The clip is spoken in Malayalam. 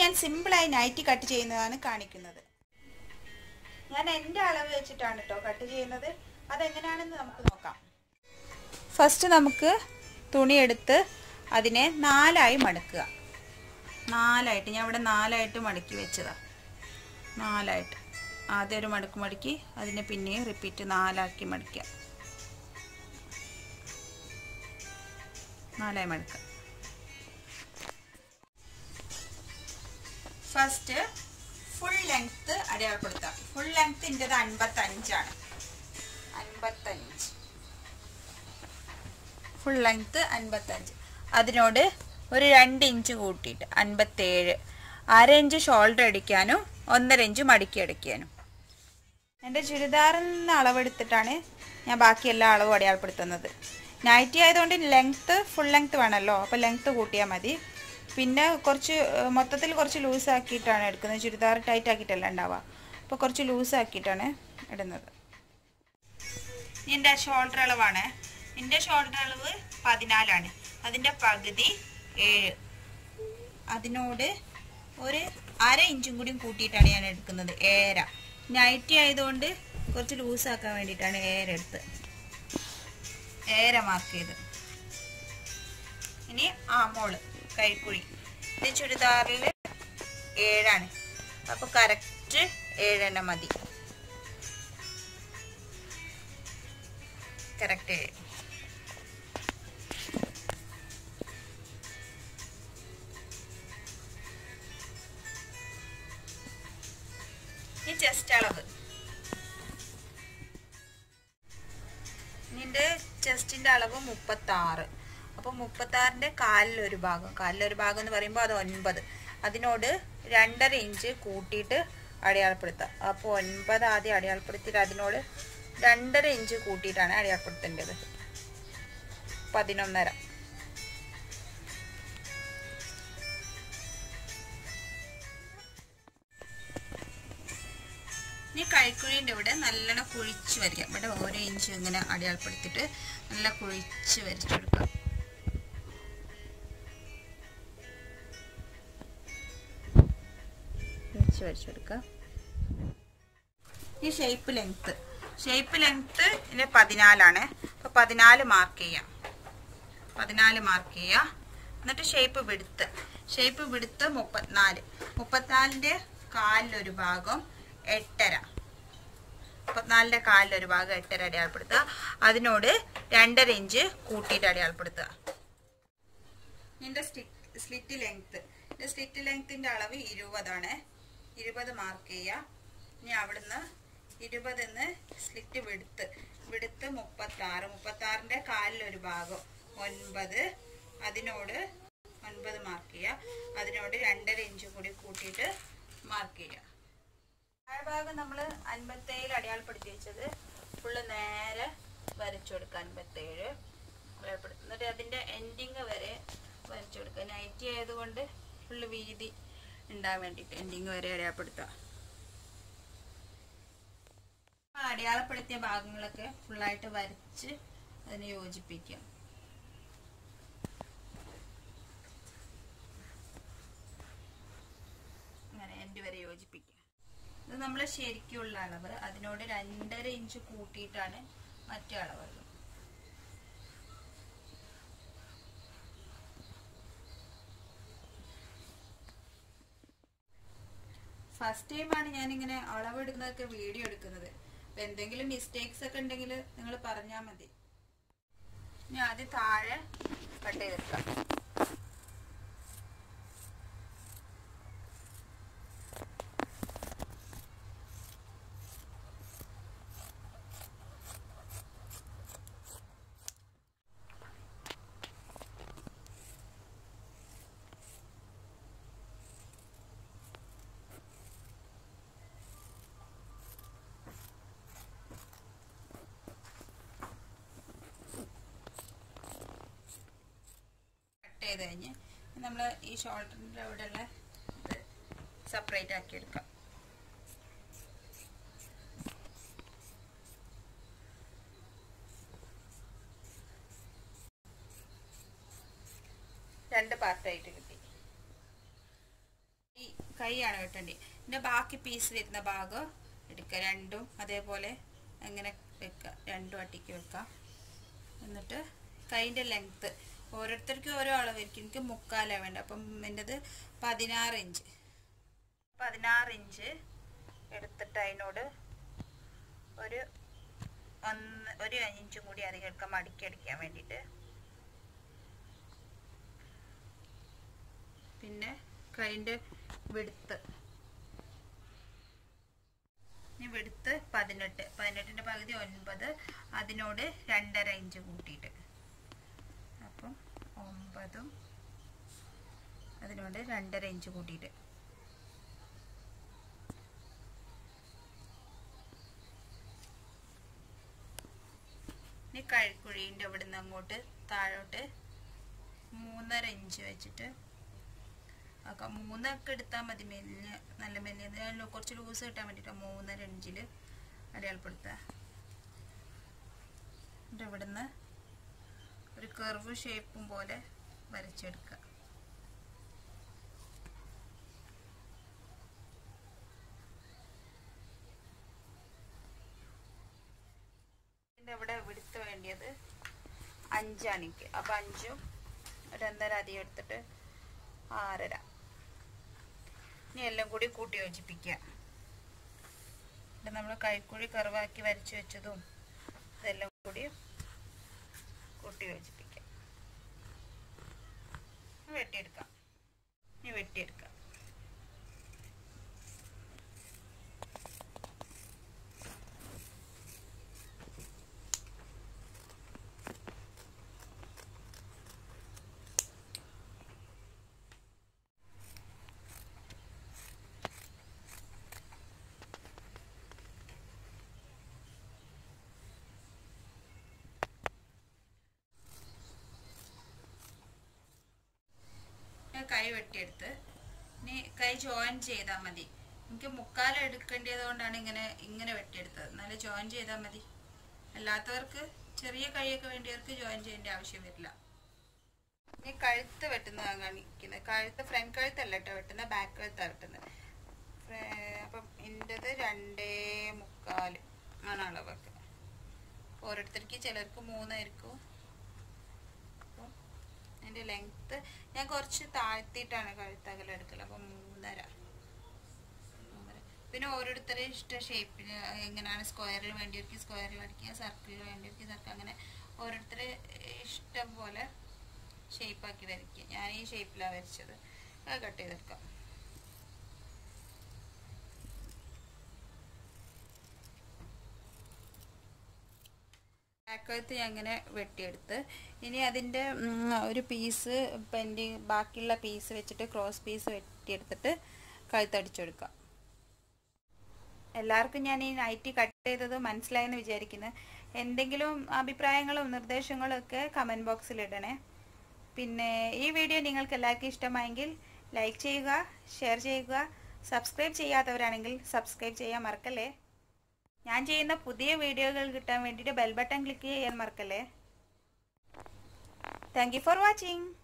ഞാൻ സിമ്പിളായി നൈറ്റി കട്ട് ചെയ്യുന്നതാണ് കാണിക്കുന്നത് ഞാൻ എൻ്റെ അളവ് വെച്ചിട്ടാണ് കേട്ടോ കട്ട് ചെയ്യുന്നത് അതെങ്ങനെയാണെന്ന് നമുക്ക് നോക്കാം ഫസ്റ്റ് നമുക്ക് തുണി എടുത്ത് അതിനെ നാലായി മടക്കുക നാലായിട്ട് ഞാൻ ഇവിടെ നാലായിട്ട് മടക്കി വെച്ചതാ നാലായിട്ട് ആദ്യം ഒരു മടക്ക് മടക്കി അതിനെ പിന്നെയും റിപ്പീറ്റ് നാലാക്കി മടക്കുക നാലായി മടക്കുക ഫസ്റ്റ് ഫുൾ ലെങ്ത്ത് അടയാളപ്പെടുത്താം ഫുൾ ലെങ്ത്ത് എൻ്റെത് അൻപത്തഞ്ചാണ് അൻപത്തഞ്ച് ഫുൾ ലെങ്ത്ത് അൻപത്തഞ്ച് അതിനോട് ഒരു രണ്ട് ഇഞ്ച് കൂട്ടിയിട്ട് അൻപത്തേഴ് അര ഇഞ്ച് ഷോൾഡർ അടിക്കാനും ഒന്നര ഇഞ്ച് മടക്കി അടിക്കാനും എൻ്റെ ചുരിദാറിൽ നിന്ന് അളവെടുത്തിട്ടാണ് ഞാൻ ബാക്കി എല്ലാ അളവും അടയാളപ്പെടുത്തുന്നത് നൈറ്റി ആയതുകൊണ്ട് ലെങ്ത്ത് ഫുൾ ലെങ്ത്ത് വേണമല്ലോ അപ്പോൾ ലെങ്ത്ത് കൂട്ടിയാൽ മതി പിന്നെ കുറച്ച് ഏഹ്, മൊത്തത്തിൽ കുറച്ച് ലൂസ് ആക്കിയിട്ടാണ് എടുക്കുന്നത് ചുരിദാർ ടൈറ്റ് ആക്കിയിട്ടല്ല ഉണ്ടാവുക അപ്പോൾ കുറച്ച് ലൂസ് ആക്കിയിട്ടാണ് ഇടുന്നത് എൻ്റെ ഷോൾഡർ അളവാണ് എൻ്റെ ഷോൾഡർ അളവ് പതിനാലാണ് അതിൻ്റെ പകുതി ഏഴ് അതിനോട് ഒരു അര ഇഞ്ചും കൂടി കൂട്ടിയിട്ടാണ് ഞാൻ എടുക്കുന്നത് ഏര നൈറ്റി ആയതുകൊണ്ട് കുറച്ച് ലൂസാക്കാൻ വേണ്ടിയിട്ടാണ് ഏര എടുത്ത് ഏര മാർക്ക് ചെയ്ത് ഇനി ആമോള് കൈക്കുഴി ഇത് ചുരിദാറിൽ ഏഴാണ് അപ്പോൾ കറക്റ്റ് ഏഴെണ്ണം മതി കറക്റ്റ് ഏഴ് ഈ ചെസ്റ്റ് അളവ് നിന്റെ ചെസ്റ്റിന്റെ അളവ് മുപ്പത്തി ആറ് അപ്പോൾ മുപ്പത്തി ആറിന്റെ കാലിലൊരു ഭാഗം കാലിലൊരു ഭാഗം എന്ന് പറയുമ്പോൾ അത് ഒൻപത് അതിനോട് രണ്ടര ഇഞ്ച് കൂട്ടിയിട്ട് അടയാളപ്പെടുത്താം അപ്പോൾ ഒൻപത് ആദ്യം അടയാളപ്പെടുത്തിയിട്ട് അതിനോട് രണ്ടര ഇഞ്ച് കൂട്ടിയിട്ടാണ് അടയാളപ്പെടുത്തേണ്ടത് പതിനൊന്നര ഇനി കൈക്കുഴിൻ്റെ ഇവിടെ നല്ലോണം കുഴിച്ച് വരിക ഇവിടെ ഓരോ ഇഞ്ച് ഇങ്ങനെ അടയാളപ്പെടുത്തിയിട്ട് നല്ല കുഴിച്ച് വരച്ചെടുക്കുക കുഴിച്ച് വരച്ചെടുക്കുക ഈ ഷേപ്പ് ലെങ്ത്ത് ഷേപ്പ് ലെങ്ത്ത് ഇതിന് പതിനാലാണ് അപ്പോൾ പതിനാല് മാർക്ക് ചെയ്യാം പതിനാല് മാർക്ക് ചെയ്യുക എന്നിട്ട് ഷേപ്പ് വിടുത്ത് ഷേപ്പ് വിടുത്ത് മുപ്പത്തിനാല് മുപ്പത്തിനാലിൻ്റെ കാലിലൊരു ഭാഗം എട്ടര മുപ്പത്തിനാലിൻ്റെ കാലിലൊരു ഭാഗം എട്ടര അടയാളപ്പെടുത്തുക അതിനോട് രണ്ടര ഇഞ്ച് കൂട്ടിയിട്ട് അടയാളപ്പെടുത്തുക ഇതിൻ്റെ സ്റ്റിക്ക് സ്ലിറ്റ് ലെങ്ത്ത് ഇതിൻ്റെ സ്ലിറ്റ് ലെങ്ത്തിൻ്റെ അളവ് ഇരുപതാണ് ഇരുപത് മാർക്ക് ചെയ്യുക ഇനി അവിടുന്ന് ഇരുപതെന്ന് സ്ലിറ്റ് വിടുത്ത് വിടുത്ത് മുപ്പത്താറ് മുപ്പത്താറിൻ്റെ കാലിലൊരു ഭാഗം ഒൻപത് അതിനോട് ഒൻപത് മാർക്ക് ചെയ്യുക അതിനോട് രണ്ടര ഇഞ്ച് കൂടി കൂട്ടിയിട്ട് മാർക്ക് ചെയ്യുക താഴ്ഭാഗം നമ്മൾ അൻപത്തേഴ് അടയാളപ്പെടുത്തി വെച്ചത് ഫുള്ള് നേരെ വരച്ചു കൊടുക്കുക അൻപത്തേഴ് അടയാളപ്പെടുത്തി എന്നിട്ട് അതിൻ്റെ എൻഡിങ് വരെ വരച്ചു കൊടുക്കുക നൈറ്റി ആയതുകൊണ്ട് ഫുള്ള് വീതി ഉണ്ടാകാൻ വേണ്ടിയിട്ട് എൻഡിങ് വരെ അടയാളപ്പെടുത്തുക ആ അടയാളപ്പെടുത്തിയ ഭാഗങ്ങളൊക്കെ ഫുള്ളായിട്ട് വരച്ച് അതിനെ യോജിപ്പിക്കുക അങ്ങനെ എൻഡ് വരെ യോജിപ്പിക്കുക ഇത് നമ്മൾ ശരിക്കുള്ള അളവ് അതിനോട് രണ്ടര ഇഞ്ച് കൂട്ടിയിട്ടാണ് മറ്റു അളവുകൾ ഫസ്റ്റ് ടൈമാണ് ഞാനിങ്ങനെ അളവെടുക്കുന്നതൊക്കെ വീഡിയോ എടുക്കുന്നത് അപ്പൊ എന്തെങ്കിലും മിസ്റ്റേക്സ് ഒക്കെ ഉണ്ടെങ്കിൽ നിങ്ങൾ പറഞ്ഞാൽ മതി ഞാൻ ആദ്യം താഴെ കട്ട് ചെയ്തെടുക്കാം കട്ട് ചെയ്ത് കഴിഞ്ഞ് നമ്മൾ ഈ ഷോൾഡറിൻ്റെ അവിടെയുള്ള ഇത് സെപ്പറേറ്റ് ആക്കി എടുക്കാം രണ്ട് പാർട്ടായിട്ട് കിട്ടി ഈ കൈയാണ് വെട്ടേണ്ടത് ഇതിൻ്റെ ബാക്കി പീസ് വരുന്ന ഭാഗം എടുക്കുക രണ്ടും അതേപോലെ അങ്ങനെ വെക്കുക രണ്ടും അട്ടിക്ക് വെക്കാം എന്നിട്ട് കൈൻ്റെ ലെങ്ത്ത് ഓരോരുത്തർക്കും ഓരോ അളവായിരിക്കും എനിക്ക് മുക്കാലാണ് വേണ്ട അപ്പം എൻ്റെത് പതിനാറ് ഇഞ്ച് പതിനാറ് ഇഞ്ച് എടുത്തിട്ട് അതിനോട് ഒരു ഒന്ന് ഒരു ഇഞ്ചും കൂടി അധികം എടുക്കാം മടക്കി അടിക്കാൻ വേണ്ടിയിട്ട് പിന്നെ കൈൻ്റെ വെടുത്ത് ഇനി വെടുത്ത് പതിനെട്ട് പതിനെട്ടിൻ്റെ പകുതി ഒൻപത് അതിനോട് രണ്ടര ഇഞ്ച് കൂട്ടിയിട്ട് അപ്പം ഒമ്പതും അതിനോട് രണ്ടര ഇഞ്ച് കൂട്ടിയിട്ട് ഇനി കഴുക്കുഴീൻ്റെ അവിടെ നിന്ന് അങ്ങോട്ട് താഴോട്ട് മൂന്നര ഇഞ്ച് വെച്ചിട്ട് ഒക്കെ മൂന്നൊക്കെ എടുത്താൽ മതി മെല്ലിയ നല്ല മെല്ലിയ കുറച്ച് ലൂസ് കിട്ടാൻ വേണ്ടിയിട്ട് മൂന്നര ഇഞ്ചിൽ അടയാളപ്പെടുത്തുക എന്നിട്ട് ഇവിടുന്ന് ഒരു കർവ് ഷേപ്പും പോലെ വരച്ചെടുക്കുക ഇതിൻ്റെ ഇവിടെ വിടുത്ത് വേണ്ടിയത് അഞ്ചാണ് എനിക്ക് അപ്പം അഞ്ചും ഒരു ഒന്നര അധികം എടുത്തിട്ട് ആറര ഇനി എല്ലാം കൂടി കൂട്ടി യോജിപ്പിക്കുക നമ്മൾ കൈക്കുഴി കറുവാക്കി വരച്ചു വെച്ചതും ഇതെല്ലാം കൂടി കൂട്ടി യോജിപ്പിക്കാം വെട്ടിയെടുക്കാം ഇനി വെട്ടിയെടുക്കാം കൈ വെട്ടിയെടുത്ത് ഇനി കൈ ജോയിൻ ചെയ്താൽ മതി എനിക്ക് മുക്കാലം എടുക്കേണ്ടത് കൊണ്ടാണ് ഇങ്ങനെ ഇങ്ങനെ വെട്ടിയെടുത്തത് എന്നാലും ജോയിൻ ചെയ്താൽ മതി അല്ലാത്തവർക്ക് ചെറിയ കൈയൊക്കെ വേണ്ടിയവർക്ക് ജോയിൻ ചെയ്യേണ്ട ആവശ്യം വരില്ല ഇനി കഴുത്ത് വെട്ടുന്നതാണ് കാണിക്കുന്നത് കഴുത്ത് ഫ്രണ്ട് കഴുത്തല്ല കേട്ടോ വെട്ടുന്നത് ബാക്ക് കഴുത്താണ് വെട്ടുന്നത് അപ്പം എൻ്റെത് രണ്ടേ മുക്കാൽ ആണ് അളവൊക്കെ ഓരോരുത്തർക്ക് ചിലർക്ക് മൂന്നായിരിക്കും അപ്പം അതിൻ്റെ ലെങ്ത്ത് ഞാൻ കുറച്ച് താഴ്ത്തിയിട്ടാണ് കഴുത്തകലം എടുക്കൽ അപ്പം മൂന്നര മൂന്നര പിന്നെ ഓരോരുത്തരെ ഇഷ്ട ഷേപ്പിന് എങ്ങനെയാണ് സ്ക്വയറിൽ വേണ്ടിയവർക്ക് സ്ക്വയറിൽ അടിക്കുക സർക്കിളിൽ വേണ്ടിയവർക്ക് സർക്കിൾ അങ്ങനെ ഓരോരുത്തരെ ഇഷ്ടം പോലെ ഷേപ്പാക്കി വരയ്ക്കുക ഞാൻ ഈ ഷേപ്പിലാണ് വരച്ചത് അത് കട്ട് ചെയ്തെടുക്കാം ബാക്കകത്ത് ഞാൻ അങ്ങനെ വെട്ടിയെടുത്ത് ഇനി അതിൻ്റെ ഒരു പീസ് പെൻഡി ബാക്കിയുള്ള പീസ് വെച്ചിട്ട് ക്രോസ് പീസ് വെട്ടിയെടുത്തിട്ട് കഴുത്തടിച്ചെടുക്കാം എല്ലാവർക്കും ഞാൻ ഈ നൈറ്റി കട്ട് ചെയ്തത് മനസ്സിലായെന്ന് വിചാരിക്കുന്നു എന്തെങ്കിലും അഭിപ്രായങ്ങളും നിർദ്ദേശങ്ങളും ഒക്കെ കമൻറ്റ് ബോക്സിൽ ഇടണേ പിന്നെ ഈ വീഡിയോ നിങ്ങൾക്ക് എല്ലാവർക്കും ഇഷ്ടമായെങ്കിൽ ലൈക്ക് ചെയ്യുക ഷെയർ ചെയ്യുക സബ്സ്ക്രൈബ് ചെയ്യാത്തവരാണെങ്കിൽ സബ്സ്ക്രൈബ് ചെയ്യാൻ മറക്കല്ലേ ഞാൻ ചെയ്യുന്ന പുതിയ വീഡിയോകൾ കിട്ടാൻ വേണ്ടിയിട്ട് ബെൽ ബട്ടൺ ക്ലിക്ക് ചെയ്യാൻ മറക്കല്ലേ താങ്ക് യു ഫോർ വാച്ചിങ്